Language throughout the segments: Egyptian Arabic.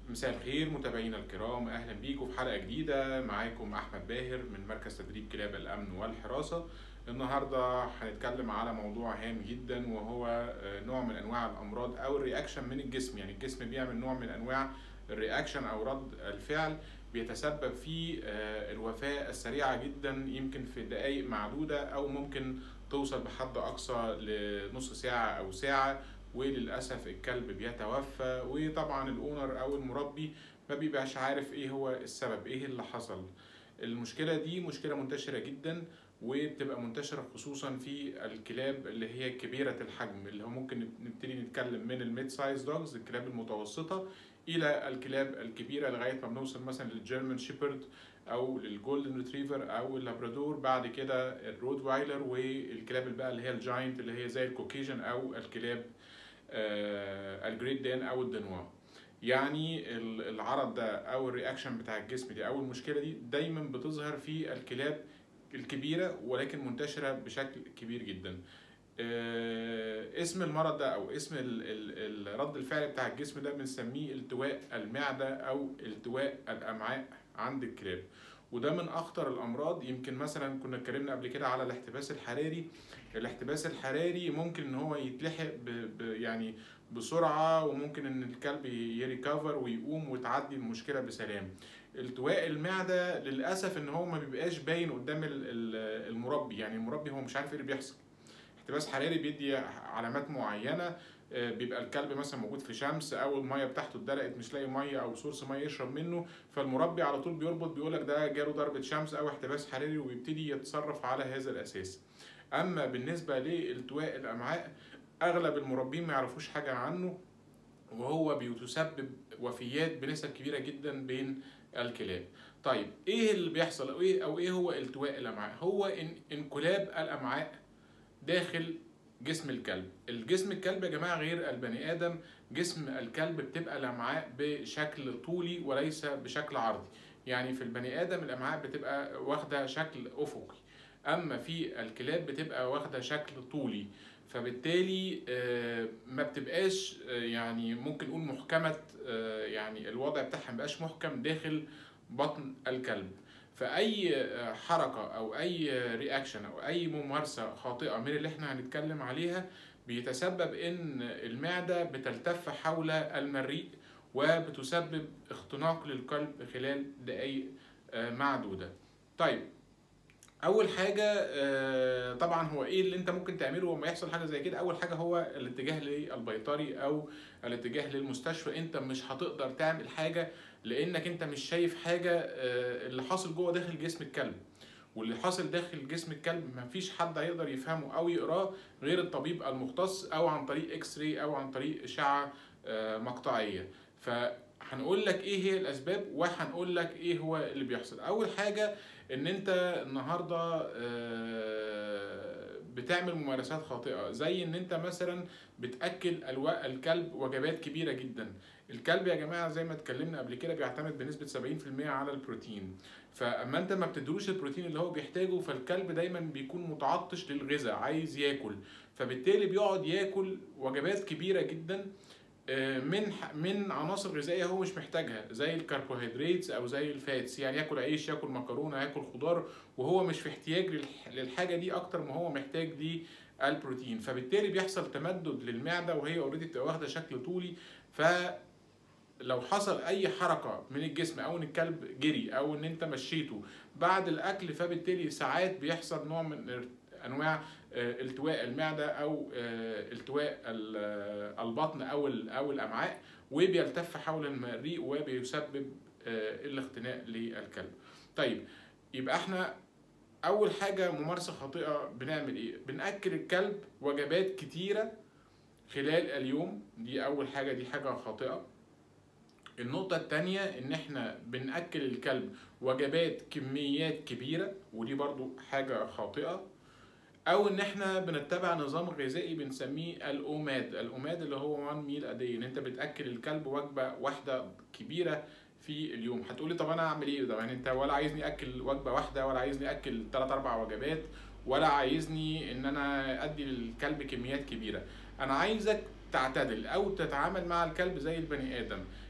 مساء الخير متابعينا الكرام اهلا بيكم في حلقه جديده معاكم احمد باهر من مركز تدريب كلاب الامن والحراسه النهارده هنتكلم على موضوع هام جدا وهو نوع من انواع الامراض او الرياكشن من الجسم يعني الجسم بيعمل نوع من انواع الرياكشن او رد الفعل بيتسبب في الوفاه السريعه جدا يمكن في دقائق معدوده او ممكن توصل بحد اقصى لنص ساعه او ساعه وللاسف الكلب بيتوفى وطبعا الاونر او المربي ما بيبقاش عارف ايه هو السبب ايه اللي حصل المشكله دي مشكله منتشره جدا وبتبقى منتشره خصوصا في الكلاب اللي هي كبيره الحجم اللي هو ممكن نبتدي نتكلم من الميد سايز دوجز الكلاب المتوسطه الى الكلاب الكبيره لغايه ما بنوصل مثلا للجيرمان شيبرد او للجولدن ريتريفر او اللابرادور بعد كده الرود وايلر والكلاب اللي بقى اللي هي الجاينت اللي هي زي الكوكيجن او الكلاب آه الجريت دان او الدنوا يعني العرض ده او الرياكشن بتاع الجسم دي او المشكله دي دايما بتظهر في الكلاب الكبيره ولكن منتشره بشكل كبير جدا آه اسم المرض ده او اسم ال ال الرد الفعل بتاع الجسم ده بنسميه التواء المعده او التواء الامعاء عند الكلاب وده من اخطر الامراض يمكن مثلا كنا اتكلمنا قبل كده على الاحتباس الحراري الاحتباس الحراري ممكن ان هو يتلحق ب ب يعني بسرعه وممكن ان الكلب يريكفر ويقوم وتعدي المشكله بسلام التواء المعده للاسف ان هو ما بيبقاش باين قدام المربي يعني المربي هو مش عارف ايه اللي بيحصل احتباس حراري بيدي علامات معينه بيبقى الكلب مثلا موجود في شمس او الميه بتاعته اتدلقت مش لاقي ميه او سورس ميه يشرب منه فالمربي على طول بيربط بيقول لك ده جاله ضربه شمس او احتباس حراري وبيبتدي يتصرف على هذا الاساس اما بالنسبه لالتواء الامعاء اغلب المربين ما يعرفوش حاجه عنه وهو بيتسبب وفيات بنسب كبيره جدا بين الكلاب طيب ايه اللي بيحصل او ايه او ايه هو التواء الامعاء هو إن انقلاب الامعاء داخل جسم الكلب الجسم الكلب يا جماعه غير البني ادم جسم الكلب بتبقى الامعاء بشكل طولي وليس بشكل عرضي يعني في البني ادم الامعاء بتبقى واخده شكل افقي اما في الكلاب بتبقى واخده شكل طولي فبالتالي ما بتبقاش يعني ممكن نقول محكمه يعني الوضع بتاعها مبقاش محكم داخل بطن الكلب فاي حركه او اي رياكشن او اي ممارسه خاطئه من اللي احنا هنتكلم عليها بيتسبب ان المعده بتلتف حول المريء وبتسبب اختناق للقلب خلال دقائق معدوده طيب اول حاجه طبعا هو ايه اللي انت ممكن تعمله لما يحصل حاجه زي كده اول حاجه هو الاتجاه للبيطري او الاتجاه للمستشفى انت مش هتقدر تعمل حاجه لانك انت مش شايف حاجه اللي حاصل جوه داخل جسم الكلب واللي حاصل داخل جسم الكلب مفيش حد هيقدر يفهمه او يقراه غير الطبيب المختص او عن طريق اكس راي او عن طريق اشعه مقطعيه فهنقول لك ايه هي الاسباب وهنقول لك ايه هو اللي بيحصل اول حاجه ان انت النهارده بتعمل ممارسات خاطئه زي ان انت مثلا بتاكل الكلب وجبات كبيره جدا الكلب يا جماعه زي ما اتكلمنا قبل كده بيعتمد بنسبه 70% على البروتين فاما انت ما بتدروش البروتين اللي هو بيحتاجه فالكلب دايما بيكون متعطش للغذاء عايز ياكل فبالتالي بيقعد ياكل وجبات كبيره جدا من من عناصر غذائيه هو مش محتاجها زي الكربوهيدرات او زي الفاتس يعني ياكل عيش ياكل مكرونه ياكل خضار وهو مش في احتياج للحاجه دي اكتر ما هو محتاج دي البروتين فبالتالي بيحصل تمدد للمعده وهي اوريدي بتبقى واخده شكل طولي ف لو حصل اي حركه من الجسم او ان الكلب جري او ان انت مشيته بعد الاكل فبالتالي ساعات بيحصل نوع من انواع التواء المعده او التواء البطن او او الامعاء وبيلتف حول المريء وبيسبب الاختناق للكلب. طيب يبقى احنا اول حاجه ممارسه خاطئه بنعمل ايه؟ بناكل الكلب وجبات كتيره خلال اليوم دي اول حاجه دي حاجه خاطئه. النقطة التانية إن إحنا بنأكل الكلب وجبات كميات كبيرة ودي برضو حاجة خاطئة او ان احنا بنتبع نظام غذائي بنسميه الاوماد الاوماد اللي هو 1 ميل ادي ان انت بتاكل الكلب وجبه واحده كبيره في اليوم هتقولي طب انا اعمل ايه ده يعني انت ولا عايزني اكل وجبه واحده ولا عايزني اكل 3 4 وجبات ولا عايزني ان انا ادي للكلب كميات كبيره انا عايزك تعتدل او تتعامل مع الكلب زي البني ادم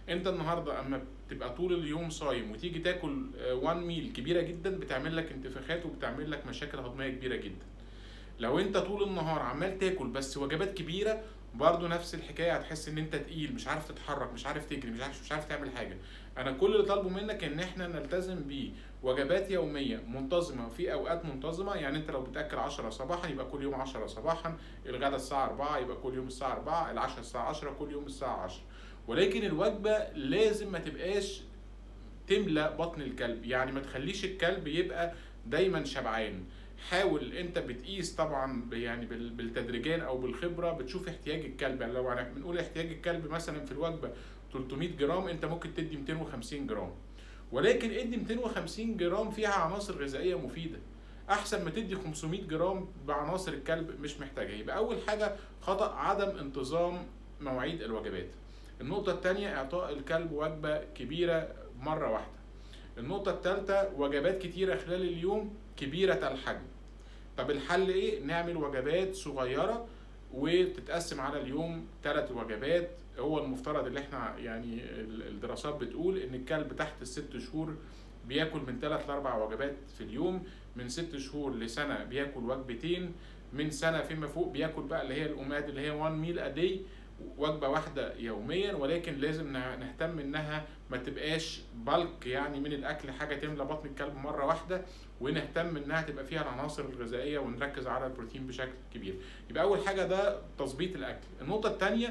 انت النهارده اما تبقى طول اليوم صايم وتيجي تاكل وان ميل كبيره جدا بتعمل لك انتفاخات وبتعمل لك مشاكل هضميه كبيره جدا لو انت طول النهار عمال تاكل بس وجبات كبيره برضه نفس الحكايه هتحس ان انت تقيل مش عارف تتحرك مش عارف تجري مش عارف مش عارف تعمل حاجه انا كل اللي طالبه منك ان احنا نلتزم بوجبات يوميه منتظمه في اوقات منتظمه يعني انت لو بتاكل 10 صباحا يبقى كل يوم 10 صباحا الغداء الساعه 4 يبقى كل يوم الساعه 4 العشاء الساعه 10 كل يوم الساعه 10 ولكن الوجبه لازم ما تبقاش تملى بطن الكلب يعني ما تخليش الكلب يبقى دايما شبعان حاول انت بتقيس طبعا يعني بالتدريجيا او بالخبره بتشوف احتياج الكلب يعني لو بنقول احتياج الكلب مثلا في الوجبه 300 جرام انت ممكن تدي 250 جرام ولكن ادي 250 جرام فيها عناصر غذائيه مفيده احسن ما تدي 500 جرام بعناصر الكلب مش محتاجها يبقى اول حاجه خطا عدم انتظام مواعيد الوجبات النقطه الثانيه اعطاء الكلب وجبه كبيره مره واحده النقطه الثالثه وجبات كتيره خلال اليوم كبيره الحجم طب الحل ايه نعمل وجبات صغيره وتتقسم على اليوم ثلاث وجبات هو المفترض اللي احنا يعني الدراسات بتقول ان الكلب تحت الست شهور بياكل من ثلاث لاربع وجبات في اليوم من ست شهور لسنه بياكل وجبتين من سنه فيما فوق بياكل بقى اللي هي الاماد اللي هي 1 ميل ا داي وجبه واحده يوميا ولكن لازم نهتم انها ما تبقاش بلك يعني من الاكل حاجه تملى بطن الكلب مره واحده ونهتم انها تبقى فيها العناصر الغذائيه ونركز على البروتين بشكل كبير يبقى اول حاجه ده تظبيط الاكل النقطه الثانيه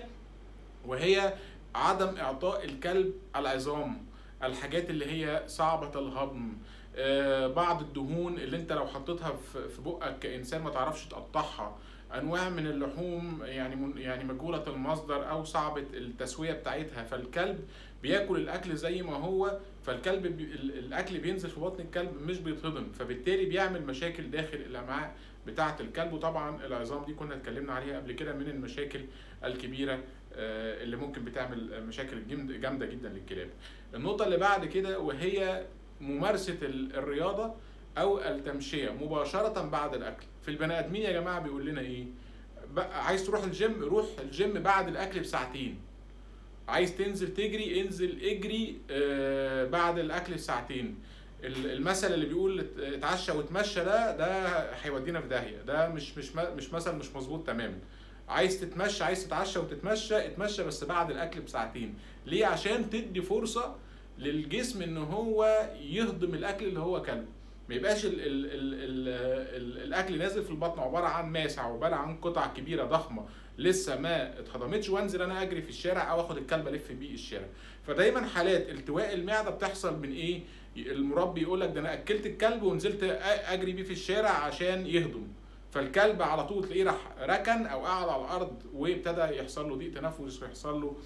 وهي عدم اعطاء الكلب العظام الحاجات اللي هي صعبه الهضم آه بعض الدهون اللي انت لو حطيتها في بقك كانسان ما تعرفش تقطعها انواع من اللحوم يعني يعني مجهوله المصدر او صعبه التسويه بتاعتها فالكلب بياكل الاكل زي ما هو فالكلب بي الاكل بينزل في بطن الكلب مش بيتهضم فبالتالي بيعمل مشاكل داخل الامعاء بتاعه الكلب وطبعا العظام دي كنا اتكلمنا عليها قبل كده من المشاكل الكبيره اللي ممكن بتعمل مشاكل جامده جدا للكلاب النقطه اللي بعد كده وهي ممارسه الرياضه او التمشيه مباشره بعد الاكل في البني ادمين يا جماعه بيقول لنا ايه عايز تروح الجيم روح الجيم بعد الاكل بساعتين عايز تنزل تجري انزل اجري بعد الاكل بساعتين المثل اللي بيقول اتعشى وتمشى ده ده هيودينا في داهيه ده مش مش مش مثل مش مظبوط تماما عايز تتمشى عايز تتعشى وتتمشى اتمشى بس بعد الاكل بساعتين ليه عشان تدي فرصه للجسم ان هو يهضم الاكل اللي هو كله ما يبقاش ال ال ال ال ال الاكل نازل في البطن عباره عن ماسع عباره عن قطع كبيره ضخمه لسه ما اتهضمتش وانزل انا اجري في الشارع او اخد الكلب الف بيه الشارع فدايما حالات التواء المعده بتحصل من ايه المربي يقول لك ده انا اكلت الكلب ونزلت اجري بيه في الشارع عشان يهضم فالكلب على طول تلاقيه راح ركن او قعد على الارض وابتدى يحصل له ضيق تنفس ويحصل له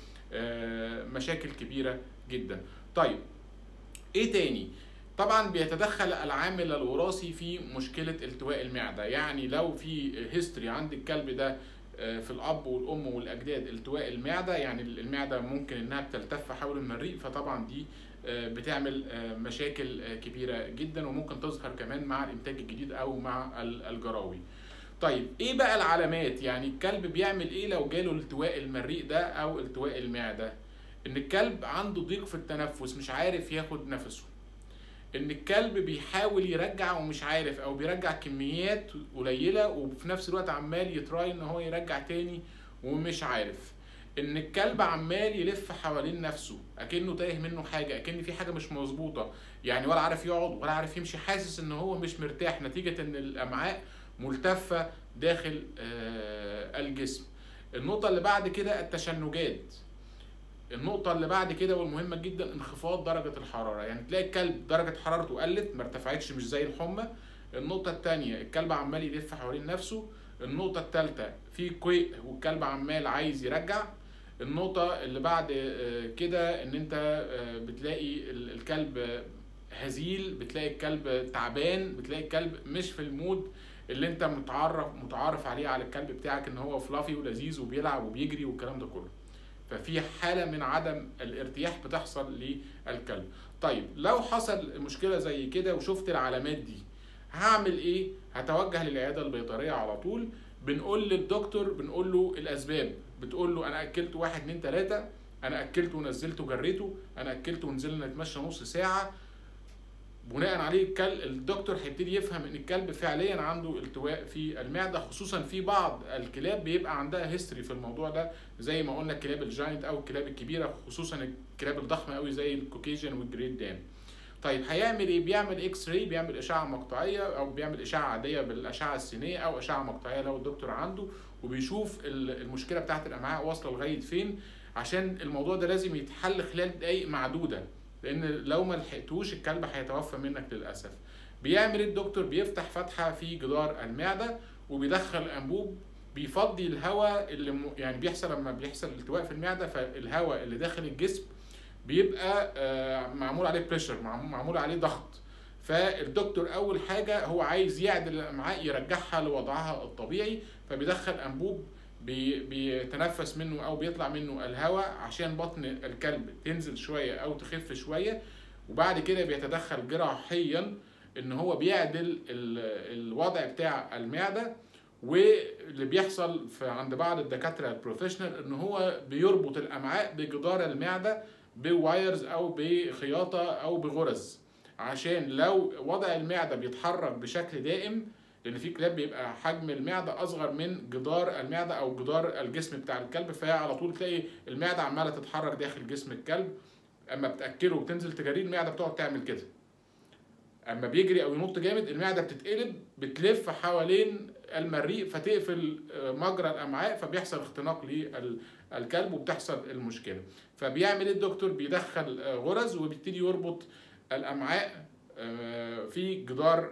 مشاكل كبيره جدا طيب ايه تاني طبعا بيتدخل العامل الوراثي في مشكله التواء المعده يعني لو في هيستوري عند الكلب ده في الاب والام والاجداد التواء المعده يعني المعده ممكن انها بتلتف حول المريء فطبعا دي بتعمل مشاكل كبيره جدا وممكن تظهر كمان مع الانتاج الجديد او مع الجراوي طيب ايه بقى العلامات يعني الكلب بيعمل ايه لو جاله التواء المريء ده او التواء المعده ان الكلب عنده ضيق في التنفس مش عارف ياخد نفسه ان الكلب بيحاول يرجع ومش عارف او بيرجع كميات قليله وفي نفس الوقت عمال يتراي ان هو يرجع تاني ومش عارف ان الكلب عمال يلف حوالين نفسه اكنه تايه منه حاجه اكن في حاجه مش مظبوطه يعني ولا عارف يقعد ولا عارف يمشي حاسس ان هو مش مرتاح نتيجه ان الامعاء ملتفه داخل الجسم النقطه اللي بعد كده التشنجات النقطة اللي بعد كده والمهمة جدا انخفاض درجة الحرارة يعني تلاقي الكلب درجة حرارته قلت ما ارتفعتش مش زي الحمى النقطة التانية الكلب عمال يلف حوالين نفسه النقطة التالتة في قيء والكلب عمال عايز يرجع النقطة اللي بعد كده ان انت بتلاقي الكلب هزيل بتلاقي الكلب تعبان بتلاقي الكلب مش في المود اللي انت متعرف متعارف عليه على الكلب بتاعك ان هو فلافي ولذيذ وبيلعب وبيجري والكلام ده كله ففي حاله من عدم الارتياح بتحصل للكلب طيب لو حصل مشكله زي كده وشفت العلامات دي هعمل ايه هتوجه للعياده البيطريه على طول بنقول للدكتور بنقول له الاسباب بتقول له انا اكلت واحد اتنين تلاته انا اكلته ونزلته جريته انا اكلته ونزلنا نتمشى نص ساعه بناء عليه الكل الدكتور هيبتدي يفهم ان الكلب فعليا عنده التواء في المعده خصوصا في بعض الكلاب بيبقى عندها هيستوري في الموضوع ده زي ما قلنا الكلاب الجاينت او الكلاب الكبيره خصوصا الكلاب الضخمه قوي زي الكوكيجن والجريت دان طيب هيعمل ايه بيعمل اكس راي بيعمل اشعه مقطعيه او بيعمل اشعه عاديه بالاشعه السينيه او اشعه مقطعيه لو الدكتور عنده وبيشوف المشكله بتاعه الامعاء واصله لغايه فين عشان الموضوع ده لازم يتحل خلال دقائق معدوده لان لو ما لحقتوش الكلب هيتوفى منك للاسف بيعمل الدكتور بيفتح فتحه في جدار المعده وبيدخل انبوب بيفضي الهواء اللي م... يعني بيحصل لما بيحصل التواء في المعده فالهواء اللي داخل الجسم بيبقى معمول عليه بريشر معمول عليه ضغط فالدكتور اول حاجه هو عايز يعدل الامعاء يرجعها لوضعها الطبيعي فبيدخل انبوب بي بيتنفس منه او بيطلع منه الهواء عشان بطن الكلب تنزل شويه او تخف شويه وبعد كده بيتدخل جراحيا ان هو بيعدل الوضع بتاع المعده واللي بيحصل في عند بعض الدكاتره البروفيشنال ان هو بيربط الامعاء بجدار المعده بوايرز او بخياطه او بغرز عشان لو وضع المعده بيتحرك بشكل دائم لان في كلاب بيبقى حجم المعده اصغر من جدار المعده او جدار الجسم بتاع الكلب فعلى طول تلاقي المعده عماله تتحرك داخل جسم الكلب اما بتاكله وتنزل تجاريه المعده بتقعد تعمل كده اما بيجري او ينط جامد المعده بتتقلب بتلف حوالين المريء فتقفل مجرى الامعاء فبيحصل اختناق للكلب وبتحصل المشكله فبيعمل الدكتور بيدخل غرز وبيبتدي يربط الامعاء في جدار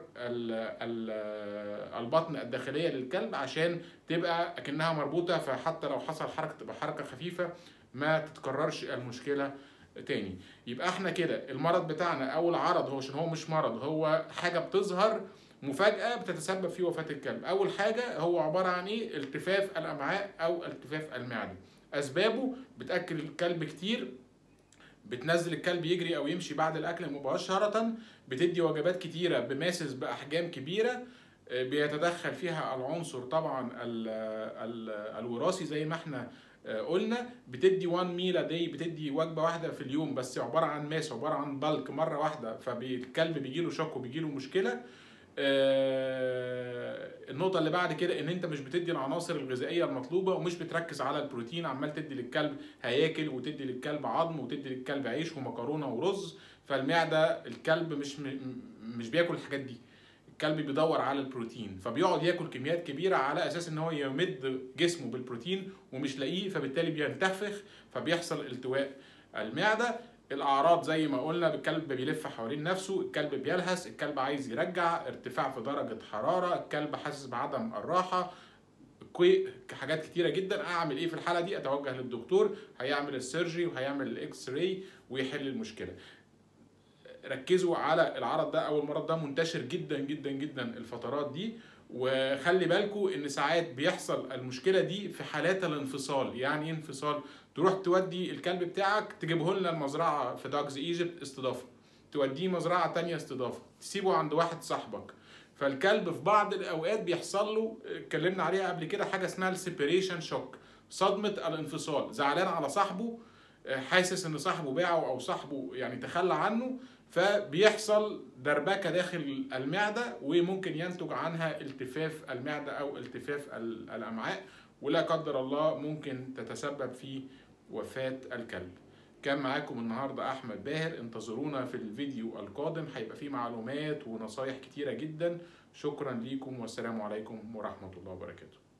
البطن الداخليه للكلب عشان تبقى اكنها مربوطه فحتى لو حصل حركه تبقى حركه خفيفه ما تتكررش المشكله تاني يبقى احنا كده المرض بتاعنا او العرض هو عشان هو مش مرض هو حاجه بتظهر مفاجاه بتتسبب في وفاه الكلب اول حاجه هو عباره عن ايه التفاف الامعاء او التفاف المعده اسبابه بتاكل الكلب كتير بتنزل الكلب يجري او يمشي بعد الاكل مباشره بتدي وجبات كتيره بماسس باحجام كبيره بيتدخل فيها العنصر طبعا ال ال الوراثي زي ما احنا قلنا بتدي 1 ميل داي بتدي وجبه واحده في اليوم بس عباره عن ماس عباره عن بلك مره واحده فالكلب بيجي له شك وبيجي له مشكله النقطة اللي بعد كده ان انت مش بتدي العناصر الغذائية المطلوبة ومش بتركز على البروتين عمال تدي للكلب هياكل وتدي للكلب عظم وتدي للكلب عيش ومكرونة ورز فالمعدة الكلب مش مش بياكل الحاجات دي الكلب بيدور على البروتين فبيقعد ياكل كميات كبيره على اساس ان هو يمد جسمه بالبروتين ومش لاقيه فبالتالي بينتفخ فبيحصل التواء المعده الاعراض زي ما قلنا الكلب بيلف حوالين نفسه الكلب بيلهث الكلب عايز يرجع ارتفاع في درجه حراره الكلب حاسس بعدم الراحه كوي حاجات كتيره جدا اعمل ايه في الحاله دي اتوجه للدكتور هيعمل السيرجري وهيعمل الاكس راي ويحل المشكله ركزوا على العرض ده او المرض ده منتشر جدا جدا جدا الفترات دي وخلي بالكم ان ساعات بيحصل المشكله دي في حالات الانفصال يعني ايه انفصال تروح تودي الكلب بتاعك تجيبه لنا المزرعه في داجز ايجيبت استضافه توديه مزرعه تانية استضافه تسيبه عند واحد صاحبك فالكلب في بعض الاوقات بيحصل له اتكلمنا عليها قبل كده حاجه اسمها السيبريشن شوك صدمه الانفصال زعلان على صاحبه حاسس ان صاحبه باعه او صاحبه يعني تخلى عنه فبيحصل دربكه داخل المعده وممكن ينتج عنها التفاف المعده او التفاف الامعاء ولا قدر الله ممكن تتسبب في وفاه الكلب كان معاكم النهارده احمد باهر انتظرونا في الفيديو القادم هيبقى فيه معلومات ونصايح كتيره جدا شكرا ليكم والسلام عليكم ورحمه الله وبركاته